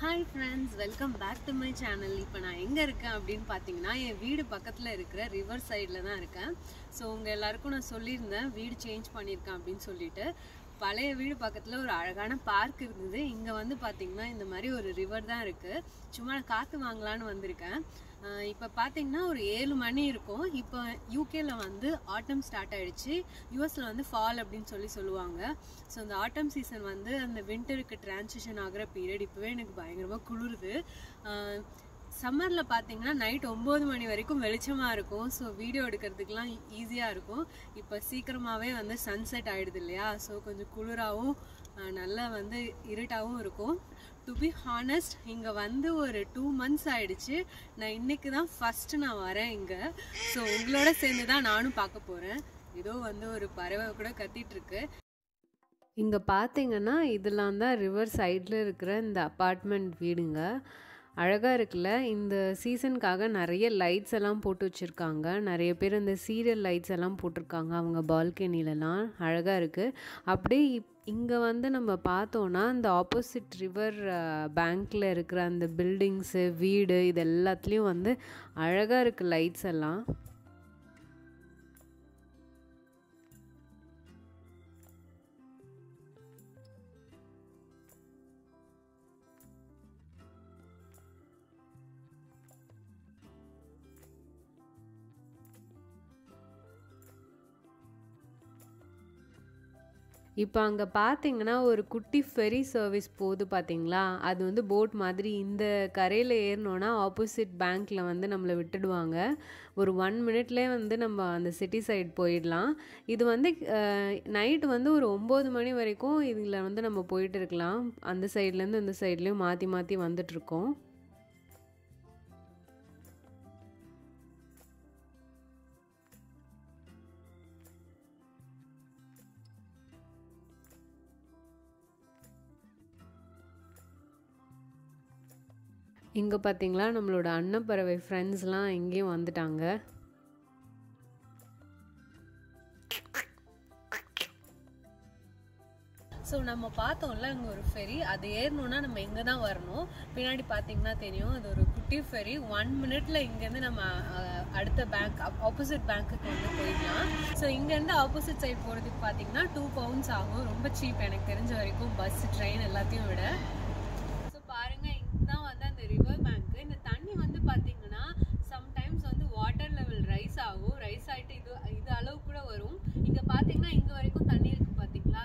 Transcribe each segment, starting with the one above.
hi friends welcome back to my channel இப்போ நான் எங்கே இருக்கேன் அப்படின்னு பார்த்தீங்கன்னா என் வீடு பக்கத்தில் இருக்கிற ரிவர் சைடில் தான் இருக்கேன் ஸோ உங்கள் எல்லாருக்கும் நான் சொல்லியிருந்தேன் வீடு சேஞ்ச் பண்ணியிருக்கேன் அப்படின்னு சொல்லிட்டு பழைய வீடு பக்கத்தில் ஒரு அழகான பார்க் இருந்தது இங்கே வந்து பார்த்தீங்கன்னா இந்த மாதிரி ஒரு ரிவர் தான் இருக்குது சும்மா நான் காற்று வாங்கலான்னு வந்திருக்கேன் இப்போ பார்த்தீங்கன்னா ஒரு ஏழு மணி இருக்கும் இப்போ யூகேல வந்து ஆட்டம் ஸ்டார்ட் ஆயிடுச்சு யூஎஸில் வந்து ஃபால் அப்படின்னு சொல்லி சொல்லுவாங்க ஸோ இந்த ஆட்டம் சீசன் வந்து அந்த வின்டருக்கு டிரான்சிஷன் ஆகிற பீரியட் இப்போவே எனக்கு பயங்கரமாக குளிருது சம்மரில் பார்த்தீங்கன்னா நைட் ஒம்பது மணி வரைக்கும் வெளிச்சமாக இருக்கும் ஸோ வீடியோ எடுக்கிறதுக்கெலாம் ஈஸியாக இருக்கும் இப்போ சீக்கிரமாகவே வந்து சன்செட் ஆகிடுது இல்லையா ஸோ கொஞ்சம் குளிராகவும் நல்லா வந்து இருட்டாகவும் இருக்கும் டு பி ஹானஸ்ட் இங்கே வந்து ஒரு டூ மந்த்ஸ் ஆயிடுச்சு நான் இன்னைக்கு தான் ஃபஸ்ட்டு நான் வரேன் இங்கே ஸோ உங்களோட சேர்ந்து தான் நானும் பார்க்க போகிறேன் ஏதோ வந்து ஒரு பறவை கூட கத்திட்டு இங்கே பார்த்தீங்கன்னா இதெல்லாம் தான் ரிவர் சைடில் இருக்கிற இந்த அப்பார்ட்மெண்ட் வீடுங்க அழகாக இருக்குல்ல இந்த சீசனுக்காக நிறைய லைட்ஸ் எல்லாம் போட்டு வச்சுருக்காங்க நிறைய பேர் இந்த சீரியல் லைட்ஸ் எல்லாம் போட்டிருக்காங்க அவங்க பால்கனிலலாம் அழகாக இருக்குது அப்படியே இப் இங்கே வந்து நம்ம பார்த்தோன்னா இந்த ஆப்போசிட் ரிவர் பேங்க்கில் இருக்கிற அந்த பில்டிங்ஸு வீடு இது எல்லாத்துலேயும் வந்து அழகாக இருக்குது லைட்ஸ் எல்லாம் இப்போ அங்கே பார்த்தீங்கன்னா ஒரு குட்டி ஃபெரி சர்வீஸ் போகுது பார்த்தீங்களா அது வந்து போட் மாதிரி இந்த கரையில் ஏறினோன்னா ஆப்போசிட் பேங்க்கில் வந்து நம்மளை விட்டுடுவாங்க ஒரு ஒன் மினிட்லேயே வந்து நம்ம அந்த சிட்டி சைடு போயிடலாம் இது வந்து நைட்டு வந்து ஒரு ஒம்பது மணி வரைக்கும் இதில் வந்து நம்ம போயிட்டு இருக்கலாம் அந்த சைட்லேருந்து இந்த சைட்லேயும் மாற்றி மாற்றி வந்துட்ருக்கோம் இங்கே பார்த்தீங்களா நம்மளோட அன்னப்பறவை ஃப்ரெண்ட்ஸ்லாம் எங்கேயும் வந்துட்டாங்க ஸோ நம்ம பார்த்தோம்ல அங்கே ஒரு ஃபெரி அது ஏறணும்னா நம்ம இங்கே தான் வரணும் பின்னாடி பார்த்தீங்கன்னா தெரியும் அது ஒரு குட்டி ஃபெரி ஒன் மினிட்ல இங்கேருந்து நம்ம அடுத்த பேங்க் ஆப்போசிட் பேங்க்குக்கு வந்து போயிடலாம் ஸோ இங்கேருந்து ஆப்போசிட் சைட் போகிறதுக்கு பார்த்தீங்கன்னா டூ பவுண்ட்ஸ் ஆகும் ரொம்ப சீப் எனக்கு தெரிஞ்ச வரைக்கும் பஸ் ட்ரெயின் எல்லாத்தையும் விட ஸோ பாருங்க இதுதான் வந்து அந்த ரிவர் பேங்க் இந்த தண்ணி வந்து பார்த்தீங்கன்னா சம்டைம்ஸ் வந்து வாட்டர் லெவல் ரைஸ் ஆகும் ரைஸ் ஆகிட்டு இது இது அளவு கூட வரும் இங்கே பார்த்தீங்கன்னா இங்கே வரைக்கும் தண்ணி இருக்கு பார்த்தீங்களா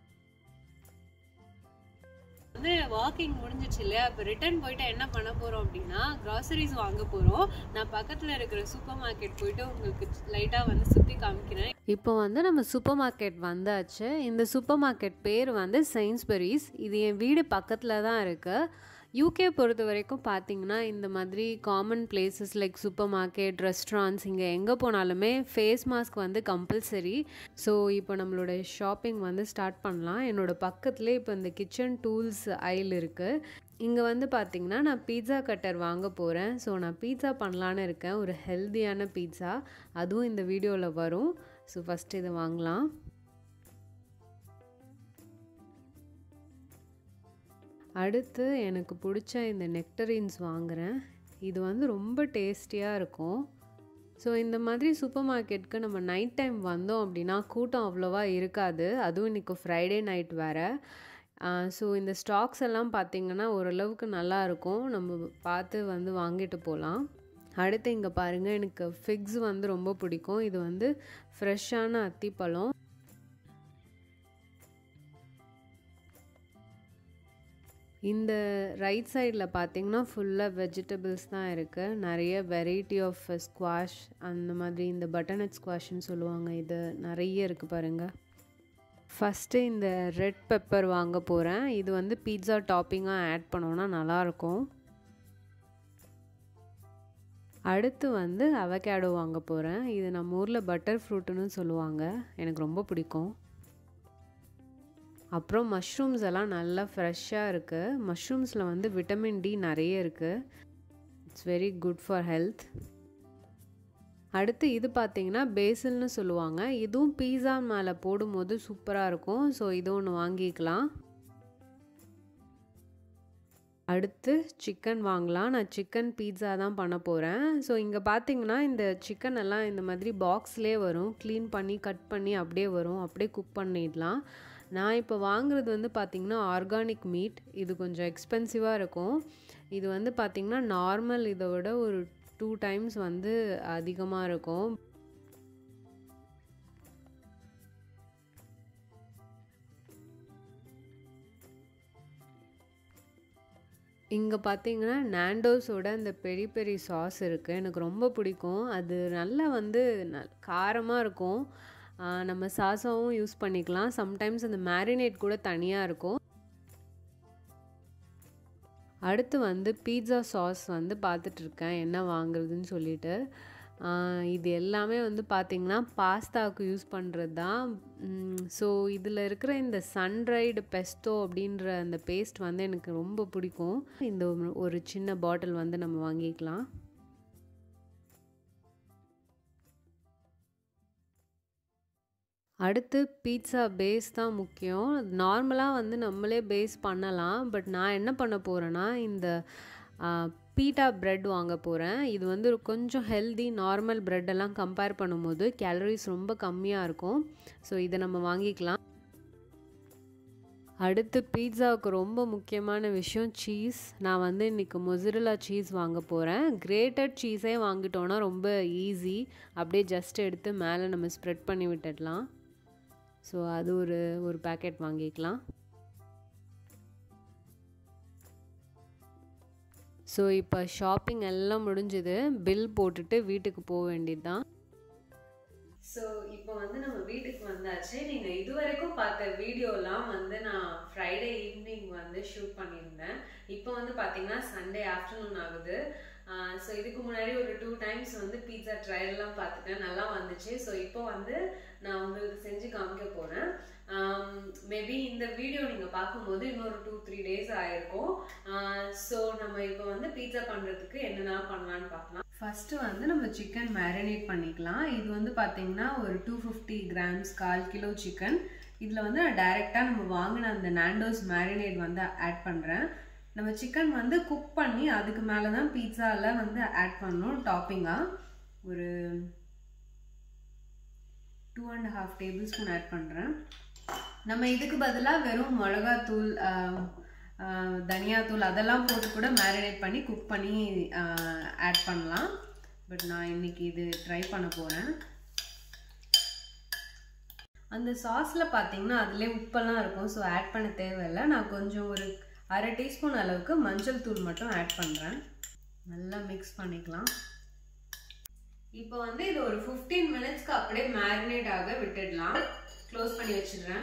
வந்து வாக்கிங் முடிஞ்சிச்சு இல்லையா இப்போ ரிட்டர்ன் போயிட்டு என்ன பண்ண போகிறோம் அப்படின்னா க்ராசரிஸ் வாங்க போகிறோம் நான் பக்கத்தில் இருக்கிற சூப்பர் மார்க்கெட் போயிட்டு உங்களுக்கு லைட்டாக வந்து சுற்றி காமிக்கிறேன் இப்போ வந்து நம்ம சூப்பர் மார்க்கெட் வந்தாச்சு இந்த சூப்பர் மார்க்கெட் பேர் வந்து சைன்ஸ்பெரிஸ் இது என் வீடு பக்கத்தில் தான் இருக்குது யூகே பொறுத்த வரைக்கும் பார்த்தீங்கன்னா இந்த மாதிரி common places like super market restaurants இங்கே எங்கே போனாலுமே ஃபேஸ் மாஸ்க் வந்து கம்பல்சரி ஸோ இப்போ நம்மளோட ஷாப்பிங் வந்து ஸ்டார்ட் பண்ணலாம் என்னோடய பக்கத்துலேயே இப்போ இந்த கிச்சன் டூல்ஸ் ஐல் இருக்குது இங்கே வந்து பார்த்திங்கன்னா நான் பீட்சா கட்டர் வாங்க போகிறேன் ஸோ நான் பீட்சா பண்ணலான்னு இருக்கேன் ஒரு ஹெல்த்தியான பீட்சா அதுவும் இந்த வீடியோவில் வரும் ஸோ ஃபஸ்ட்டு இதை வாங்கலாம் அடுத்து எனக்கு பிடிச்ச இந்த நெக்டரின்ஸ் வாங்குகிறேன் இது வந்து ரொம்ப டேஸ்டியாக இருக்கும் ஸோ இந்த மாதிரி சூப்பர் மார்க்கெட்டுக்கு நம்ம நைட் டைம் வந்தோம் அப்படின்னா கூட்டம் அவ்வளோவா இருக்காது அதுவும் இன்றைக்கி ஃப்ரைடே நைட் வேறு ஸோ இந்த ஸ்டாக்ஸ் எல்லாம் பார்த்திங்கன்னா ஓரளவுக்கு நல்லா இருக்கும் நம்ம பார்த்து வந்து வாங்கிட்டு போகலாம் அடுத்து இங்கே பாருங்கள் எனக்கு ஃபிக்ஸ் வந்து ரொம்ப பிடிக்கும் இது வந்து ஃப்ரெஷ்ஷான அத்திப்பழம் இந்த ரைட் சைடில் பார்த்தீங்கன்னா ஃபுல்லாக வெஜிடபிள்ஸ் தான் இருக்குது நிறைய வெரைட்டி ஆஃப் ஸ்குவாஷ் அந்த மாதிரி இந்த பட்டர்நட் ஸ்குவாஷ்னு சொல்லுவாங்க இது நிறைய இருக்குது பாருங்கள் ஃபஸ்ட்டு இந்த ரெட் பெப்பர் வாங்க போகிறேன் இது வந்து பீட்சா டாப்பிங்காக ஆட் பண்ணோன்னா நல்லாயிருக்கும் அடுத்து வந்து அவகேடோ வாங்க போகிறேன் இது நம்ம ஊரில் பட்டர் ஃப்ரூட்டுன்னு சொல்லுவாங்க எனக்கு ரொம்ப பிடிக்கும் அப்புறம் மஷ்ரூம்ஸ் எல்லாம் நல்லா ஃப்ரெஷ்ஷாக இருக்குது மஷ்ரூம்ஸில் வந்து விட்டமின் டி நிறைய இருக்குது it's very good for health அடுத்து இது பார்த்தீங்கன்னா பேசில்னு சொல்லுவாங்க இதுவும் பீஸா மேலே போடும்போது சூப்பராக இருக்கும் ஸோ இது ஒன்று வாங்கிக்கலாம் அடுத்து சிக்கன் வாங்கலாம் நான் சிக்கன் பீட்சா தான் பண்ண போகிறேன் ஸோ இங்கே பார்த்தீங்கன்னா இந்த சிக்கன் எல்லாம் இந்த மாதிரி பாக்ஸ்லேயே வரும் க்ளீன் பண்ணி கட் பண்ணி அப்படியே வரும் அப்படியே குக் பண்ணிடலாம் நான் இப்போ வாங்குறது வந்து பார்த்திங்கன்னா ஆர்கானிக் மீட் இது கொஞ்சம் எக்ஸ்பென்சிவாக இருக்கும் இது வந்து பார்த்திங்கன்னா நார்மல் இதை விட ஒரு டூ டைம்ஸ் வந்து அதிகமாக இருக்கும் இங்கே பார்த்தீங்கன்னா நாண்டோஸோட இந்த பெரி பெரி சாஸ் இருக்குது எனக்கு ரொம்ப பிடிக்கும் அது நல்லா வந்து ந காரமாக இருக்கும் நம்ம சாஸாவும் யூஸ் பண்ணிக்கலாம் சம்டைம்ஸ் அந்த மேரினேட் கூட தனியாக இருக்கும் அடுத்து வந்து பீட்சா சாஸ் வந்து பார்த்துட்ருக்கேன் என்ன வாங்குறதுன்னு சொல்லிட்டு இது எல்லாமே வந்து பார்த்திங்கன்னா பாஸ்தாவுக்கு யூஸ் பண்ணுறது தான் ஸோ இதில் இருக்கிற இந்த சன்ரைடு பெஸ்டோ அப்படின்ற அந்த பேஸ்ட் வந்து எனக்கு ரொம்ப பிடிக்கும் இந்த ஒரு சின்ன பாட்டில் வந்து நம்ம வாங்கிக்கலாம் அடுத்து பீட்சா பேஸ் தான் முக்கியம் நார்மலாக வந்து நம்மளே பேஸ் பண்ணலாம் பட் நான் என்ன பண்ண போகிறேன்னா இந்த பீட்டா ப்ரெட் வாங்க போகிறேன் இது வந்து கொஞ்சம் ஹெல்தி நார்மல் ப்ரெட்டெல்லாம் கம்பேர் பண்ணும்போது கேலரிஸ் ரொம்ப கம்மியாக இருக்கும் ஸோ இதை நம்ம வாங்கிக்கலாம் அடுத்து பீட்சாவுக்கு ரொம்ப முக்கியமான விஷயம் சீஸ் நான் வந்து இன்றைக்கி மொசிரலா சீஸ் வாங்க போகிறேன் கிரேட்டட் சீஸே வாங்கிட்டோன்னா ரொம்ப ஈஸி அப்படியே ஜஸ்ட் எடுத்து மேலே நம்ம ஸ்ப்ரெட் பண்ணி விட்டுடலாம் ஸோ அது ஒரு ஒரு பேக்கெட் வாங்கிக்கலாம் ஸோ இப்போ ஷாப்பிங் எல்லாம் முடிஞ்சுது பில் போட்டுட்டு வீட்டுக்கு போக வேண்டியது தான் ஸோ இப்போ வந்து நம்ம வீட்டுக்கு வந்தாச்சு நீங்கள் இதுவரைக்கும் பார்த்த வீடியோலாம் வந்து நான் ஃப்ரைடே ஈவினிங் வந்து ஷூட் பண்ணியிருந்தேன் இப்போ வந்து பார்த்தீங்கன்னா சண்டே ஆஃப்டர்நூன் ஆகுது ஸோ இதுக்கு முன்னாடி ஒரு டூ டைம்ஸ் வந்து பீட்சா ட்ரையல்லாம் பார்த்துட்டேன் நல்லா வந்துச்சு ஸோ இப்போ வந்து நான் உங்களுக்கு செஞ்சு காமிக்க போகிறேன் மேபி இந்த வீடியோ நீங்கள் பார்க்கும்போது இன்னொரு டூ த்ரீ டேஸ் ஆயிருக்கும் ஸோ நம்ம இப்போ வந்து பீட்சா பண்ணுறதுக்கு என்னென்ன பண்ணலான்னு பார்க்கலாம் ஃபஸ்ட்டு வந்து நம்ம சிக்கன் மேரினேட் பண்ணிக்கலாம் இது வந்து பார்த்தீங்கன்னா ஒரு டூ ஃபிஃப்டி கிராம்ஸ் கால் கிலோ சிக்கன் இதில் வந்து நான் டைரெக்டாக நம்ம வாங்கின அந்த நாண்டோஸ் மேரினேட் வந்து ஆட் பண்ணுறேன் நம்ம சிக்கன் வந்து குக் பண்ணி அதுக்கு மேலே தான் பீட்சாவில் வந்து ஆட் பண்ணணும் டாப்பிங்காக ஒரு two and half tablespoon add பண்ணுறேன் நம்ம இதுக்கு பதிலாக வெறும் மிளகாத்தூள் தனியாத்தூள் அதெல்லாம் போட்டு கூட மேரினேட் பண்ணி குக் பண்ணி ஆட் பண்ணலாம் பட் நான் இன்னைக்கு இது ட்ரை பண்ண போகிறேன் அந்த சாஸில் பார்த்தீங்கன்னா அதிலே உப்பெல்லாம் இருக்கும் ஸோ ஆட் பண்ண தேவையில்லை நான் கொஞ்சம் ஒரு அரை டீஸ்பூன் அளவுக்கு மஞ்சள் தூள் மட்டும் ஆட் பண்ணுறேன் நல்லா மிக்ஸ் பண்ணிக்கலாம் இப்போ வந்து இது ஒரு ஃபிஃப்டீன் மினிட்ஸ்க்கு அப்படியே மேரினேட் ஆக விட்டுடலாம் க்ளோஸ் பண்ணி வச்சிடுறேன்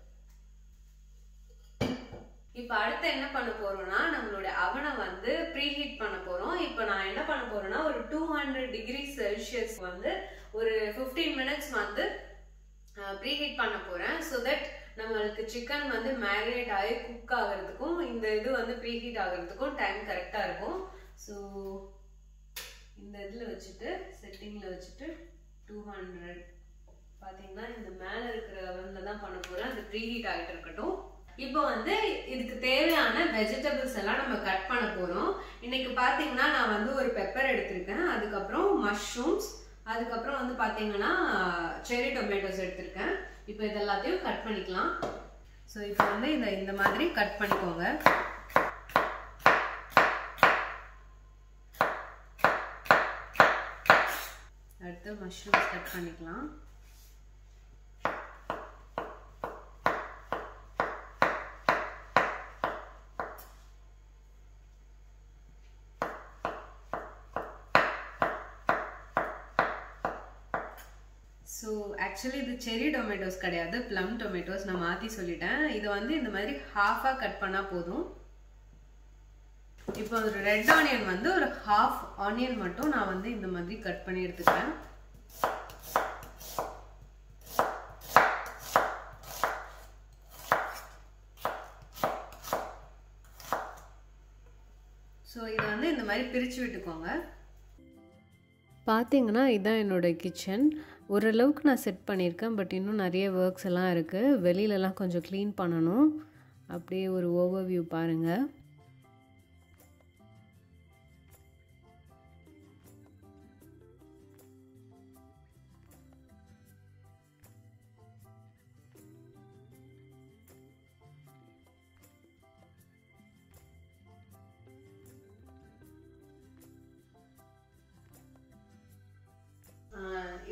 இப்போ அடுத்து என்ன பண்ண போறோம்னா நம்மளோட அவனை வந்து ப்ரீஹீட் பண்ண போறோம் இப்போ நான் என்ன பண்ண போறேன்னா ஒரு டூ ஹண்ட்ரட் டிகிரி செல்சியஸ் வந்து ஒரு ஃபிஃப்டீன் மினிட்ஸ் வந்து ப்ரீஹீட் பண்ண போறேன் ஸோ தட் நம்மளுக்கு சிக்கன் வந்து மேரினேட் ஆகி குக் ஆகிறதுக்கும் இந்த இது வந்து ப்ரீஹீட் ஆகிறதுக்கும் டைம் கரெக்டாக இருக்கும் ஸோ இந்த இதில் வச்சுட்டு செட்டிங்கில் வச்சுட்டு டூ ஹண்ட்ரட் பார்த்தீங்கன்னா இந்த மேலே இருக்கிற அவனில் தான் பண்ண போகிறேன் அது ப்ரீஹீட் ஆகிட்டு இருக்கட்டும் இப்போ வந்து இதுக்கு தேவையான வெஜிடபிள்ஸ் எல்லாம் நம்ம கட் பண்ண போகிறோம் இன்னைக்கு பார்த்தீங்கன்னா நான் வந்து ஒரு பெப்பர் எடுத்திருக்கேன் அதுக்கப்புறம் மஷ்ரூம்ஸ் அதுக்கப்புறம் வந்து பார்த்தீங்கன்னா செரி டொமேட்டோஸ் எடுத்திருக்கேன் இப்போ இது எல்லாத்தையும் கட் பண்ணிக்கலாம் ஸோ இப்போ வந்து இதை இந்த மாதிரி கட் பண்ணிக்கோங்க அடுத்து மஷ்ரூம்ஸ் கட் பண்ணிக்கலாம் ஸோ ஆக்சுவலி இது செரி டொமேட்டோஸ் கிடையாது ப்ளம் டொமேட்டோஸ் நான் மாற்றி சொல்லிட்டேன் இதை வந்து இந்த மாதிரி ஹாஃபாக கட் பண்ணால் போதும் இப்போ ஒரு ரெட் ஆனியன் வந்து ஒரு ஹாஃப் ஆனியன் மட்டும் நான் வந்து இந்த மாதிரி கட் பண்ணி எடுத்துக்கிறேன் ஸோ இதை வந்து இந்த மாதிரி பிரித்து விட்டுக்கோங்க பார்த்தீங்கன்னா இதுதான் என்னோடய கிச்சன் ஓரளவுக்கு நான் செட் பண்ணியிருக்கேன் பட் இன்னும் நிறைய ஒர்க்ஸ் எல்லாம் இருக்குது வெளியிலலாம் கொஞ்சம் க்ளீன் பண்ணணும் அப்படியே ஒரு ஓவர் வியூ பாருங்கள்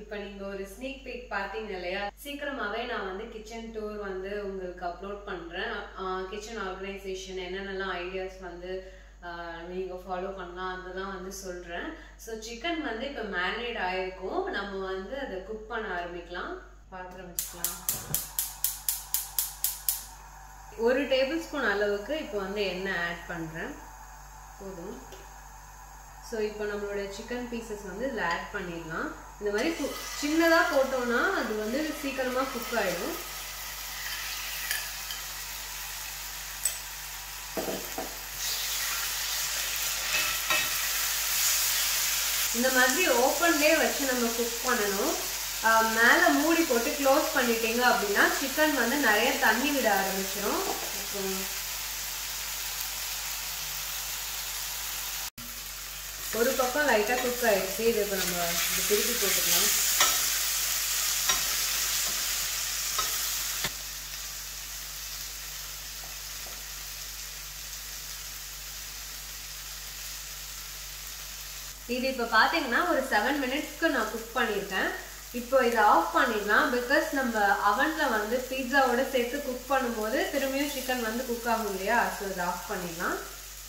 இப்போ நீங்க ஒரு ஸ்னீக் பீக் பார்த்தீங்க இல்லையா சீக்கிரமாவே நான் வந்து கிச்சன் டூர் வந்து உங்களுக்கு அப்லோட் பண்றேன் கிச்சன் ஆர்கனைசேஷன் என்னென்னலாம் ஐடியாஸ் வந்து ஆஹ், நீங்க ஃபாலோ பண்ணலாம் அதெல்லாம் வந்து சொல்றேன் ஸோ சிக்கன் வந்து இப்போ மேரினேட் ஆயிருக்கும் நம்ம வந்து அதை குக் பண்ண ஆரம்பிக்கலாம் பாத்திரம் வச்சுக்கலாம் ஒரு டேபிள் ஸ்பூன் அளவுக்கு இப்போ வந்து எண்ணெய் ஆட் பண்ணுறேன் போதும் ஸோ இப்போ நம்மளோட சிக்கன் பீசஸ் வந்து இதில் ஆட் பண்ணிடலாம் இந்த மாதிரி சின்னதாக போட்டோம்னா அது வந்து சீக்கிரமாக குக் ஆகிடும் இந்த மாதிரி ஓப்பன்லேயே வச்சு நம்ம குக் பண்ணணும் ஆஹ் மேல மூடி போட்டு க்ளோஸ் பண்ணிட்டீங்க அப்படின்னா சிக்கன் வந்து நிறைய தண்ணி விட ஆரம்பிச்சிடும் இப்போ ஒரு பக்கம் லைட்டா குக் ஆயிடுச்சு இது இப்போ நம்ம இது திருப்பி போட்டுக்கலாம் இது இப்போ பார்த்தீங்கன்னா ஒரு செவன் மினிட்ஸ்க்கு நான் குக் பண்ணியிருக்கேன் இப்போ இதை ஆஃப் பண்ணிடலாம் பிகாஸ் நம்ம அவனில் வந்து பீட்சாவோட சேர்த்து குக் பண்ணும்போது திரும்பியும் சிக்கன் வந்து குக் ஆகும் இல்லையா ஸோ இதை ஆஃப் பண்ணிடலாம்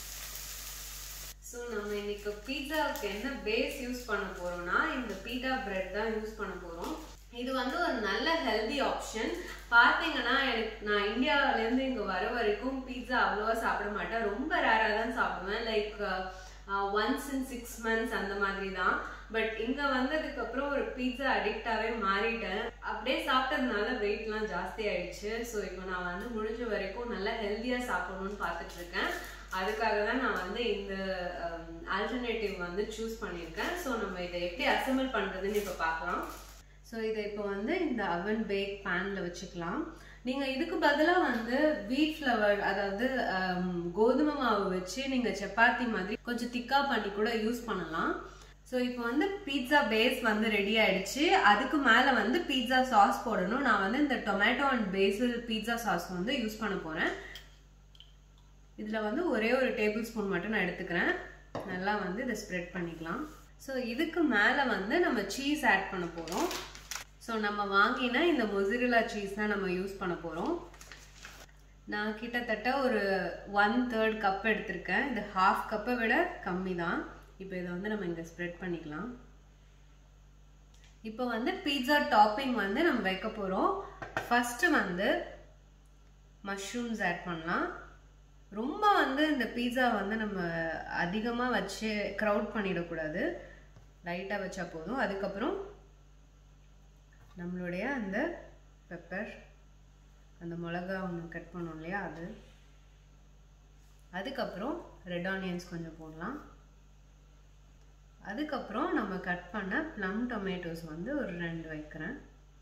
ஸோ நம்ம இன்னைக்கு பீட்சாவுக்கு என்ன பேஸ் யூஸ் பண்ண போறோம்னா இந்த பீட்டா பிரெட் தான் யூஸ் பண்ண போறோம் இது வந்து ஒரு நல்ல ஹெல்தி ஆப்ஷன் பார்த்தீங்கன்னா எனக்கு நான் இந்தியாவிலேருந்து இங்கே வர வரைக்கும் பீட்சா அவ்வளோவா சாப்பிட மாட்டேன் ரொம்ப ரேராக தான் சாப்பிடுவேன் like once in six months அந்த மாதிரி தான் பட் இங்கே வந்ததுக்கு அப்புறம் ஒரு பீட்சா அடிக்டாகவே மாறிட்டேன் அப்படியே சாப்பிட்டதுனால வெயிட்லாம் ஜாஸ்தி ஆயிடுச்சு ஸோ இப்போ நான் வந்து முடிஞ்ச வரைக்கும் நல்லா ஹெல்த்தியாக சாப்பிடணும்னு பார்த்துட்டு இருக்கேன் அதுக்காக தான் நான் வந்து இந்த ஆல்டர்னேட்டிவ் வந்து சூஸ் பண்ணியிருக்கேன் ஸோ நம்ம இதை எப்படி அசம்பிள் பண்ணுறதுன்னு இப்போ பார்க்கலாம் ஸோ இதை இப்போ வந்து இந்த அவன் பேக் பேனில் வச்சுக்கலாம் நீங்கள் இதுக்கு பதிலாக வந்து வீட் ஃப்ளவர் அதாவது ஆம், கோதுமை மாவு வச்சு நீங்கள் சப்பாத்தி மாதிரி கொஞ்சம் திக்காக பண்ணி கூட யூஸ் பண்ணலாம் ஸோ இப்போ வந்து பீட்சா பேஸ் வந்து ரெடி ஆயிடுச்சு அதுக்கு மேலே வந்து பீட்சா சாஸ் போடணும் நான் வந்து இந்த tomato and basil pizza sauce வந்து யூஸ் பண்ண போகிறேன் இதில் வந்து ஒரே ஒரு டேபிள் ஸ்பூன் மட்டும் நான் எடுத்துக்கிறேன் நல்லா வந்து இதை ஸ்ப்ரெட் பண்ணிக்கலாம் ஸோ இதுக்கு மேலே வந்து நம்ம சீஸ் ஆட் பண்ண போகிறோம் ஸோ நம்ம வாங்கின இந்த மொசிரிலா சீஸ் தான் நம்ம யூஸ் பண்ண போகிறோம் நான் கிட்டத்தட்ட ஒரு ஒன் தேர்ட் கப் எடுத்திருக்கேன் இது ஹாஃப் கப்பை விட கம்மி தான் இப்போ இதை வந்து நம்ம இங்கே ஸ்ப்ரெட் பண்ணிக்கலாம் இப்போ வந்து பீட்சா டாப்பிங் வந்து நம்ம வைக்க போகிறோம் ஃபஸ்ட்டு வந்து மஷ்ரூம்ஸ் ஆட் பண்ணலாம் ரொம்ப வந்து இந்த பீட்சா வந்து நம்ம அதிகமாக வச்சு க்ரௌட் பண்ணிடக்கூடாது லைட்டாக வச்சா போதும் அதுக்கப்புறம் நம்மளுடைய அந்த பெப்பர் அந்த மிளகா ஒன்று கட் பண்ணோம் இல்லையா அது அதுக்கப்புறம் ரெட் ஆனியன்ஸ் கொஞ்சம் போடலாம் அதுக்கப்புறம் நம்ம கட் பண்ண ப்ளம் டொமேட்டோஸ் வந்து ஒரு ரெண்டு வைக்கிறேன்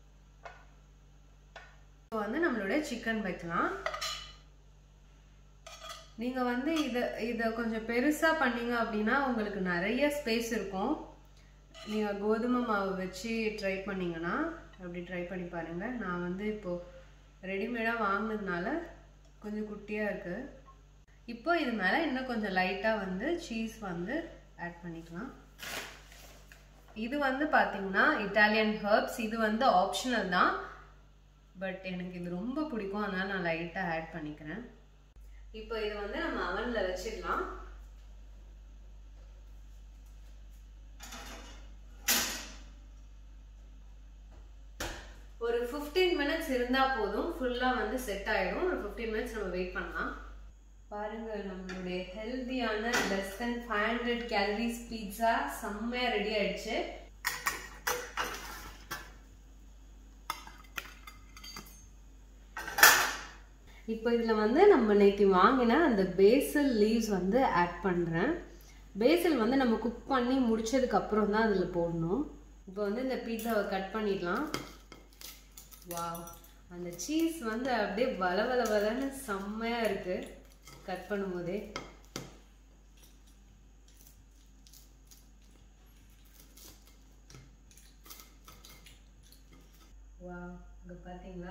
இப்போ வந்து நம்மளுடைய சிக்கன் வைக்கலாம் நீங்கள் வந்து இதை இதை கொஞ்சம் பெருசாக பண்ணீங்க அப்படின்னா உங்களுக்கு நிறைய ஸ்பேஸ் இருக்கும் நீங்கள் கோதுமை மாவு வச்சு ட்ரை பண்ணீங்கன்னா அப்படி ட்ரை பண்ணி பாருங்கள் நான் வந்து இப்போது ரெடிமேடாக வாங்கினதுனால கொஞ்சம் குட்டியாக இருக்குது இப்போ இது மேலே இன்னும் கொஞ்சம் லைட்டாக வந்து சீஸ் வந்து ஆட் பண்ணிக்கலாம் இது வந்து பார்த்தீங்கன்னா இட்டாலியன் ஹர்ப்ஸ் இது வந்து ஆப்ஷனல் தான் பட் எனக்கு இது ரொம்ப பிடிக்கும் அதனால நான் லைட்டாக ஆட் பண்ணிக்கிறேன் இப்போ இதை வந்து நம்ம அவனில் வச்சிடலாம் ஒரு ஃபிஃப்டீன் மினிட்ஸ் இருந்தால் போதும் ஃபுல்லாக வந்து செட் ஆகிடும் ஒரு ஃபிஃப்டீன் மினிட்ஸ் நம்ம வெயிட் பண்ணலாம் பாருங்க நம்மளுடைய ஹெல்த்தியான less than five hundred calories pizza செம்மையாக ரெடி ஆயிடுச்சு இப்போ இதில் வந்து நம்ம நேற்று வாங்கின அந்த பேசல் லீவ்ஸ் வந்து ஆட் பண்ணுறேன் பேசல் வந்து நம்ம குக் பண்ணி முடிச்சதுக்கு அப்புறம் தான் அதில் போடணும் இப்போ வந்து இந்த பீட்சாவை கட் பண்ணிடலாம் வாவ் அந்த சீஸ் வந்து அப்படியே வள வள வளன்னு செம்மையாக இருக்குது கட் பண்ணும்போதே வாவ் இங்கே பார்த்தீங்களா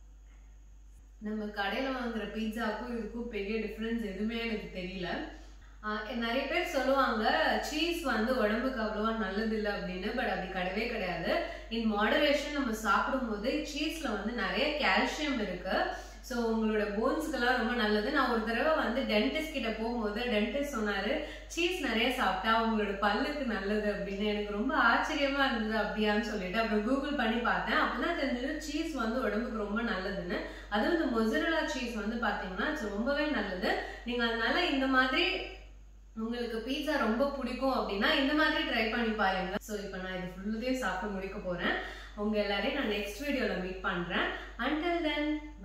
நம்ம கடையில் வாங்குற பீட்சாவுக்கும் இதுக்கும் பெரிய டிஃப்ரென்ஸ் எதுவுமே எனக்கு தெரியல ஆஹ் நிறைய பேர் சொல்லுவாங்க சீஸ் வந்து உடம்புக்கு அவ்வளவா நல்லது இல்லை அப்படின்னு பட் அப்படி கிடையவே கிடையாது இன் மாடரேஷன் நம்ம சாப்பிடும்போது சீஸ்ல வந்து நிறைய கால்சியம் இருக்கு ஸோ உங்களோட போன்ஸ்க்கெல்லாம் ரொம்ப நல்லது நான் ஒரு தடவை வந்து டென்டிஸ்ட் கிட்ட போகும்போது டென்டிஸ்ட் சொன்னாரு சீஸ் நிறைய சாப்பிட்டா உங்களோட பல்லுக்கு நல்லது அப்படின்னு எனக்கு ரொம்ப ஆச்சரியமா இருந்தது அப்படியான்னு சொல்லிட்டு அப்புறம் கூகுள் பண்ணி பார்த்தேன் அப்பதான் தெரிஞ்சது சீஸ் வந்து உடம்புக்கு ரொம்ப நல்லதுன்னு அதுவும் இந்த மொசரலா சீஸ் வந்து பாத்தீங்கன்னா it's ரொம்பவே நல்லது நீங்க அதனால இந்த மாதிரி உங்களுக்கு பீட்சா ரொம்ப பிடிக்கும் அப்படின்னா இந்த மாதிரி ட்ரை பண்ணி பாருங்க ஸோ இப்போ நான் இது ஃபுல்லுதையும் சாப்பிட்டு முடிக்க போறேன் உங்க எல்லாரையும் நான் நெக்ஸ்ட் வீடியோல மீட் பண்றேன் அண்டில் தென்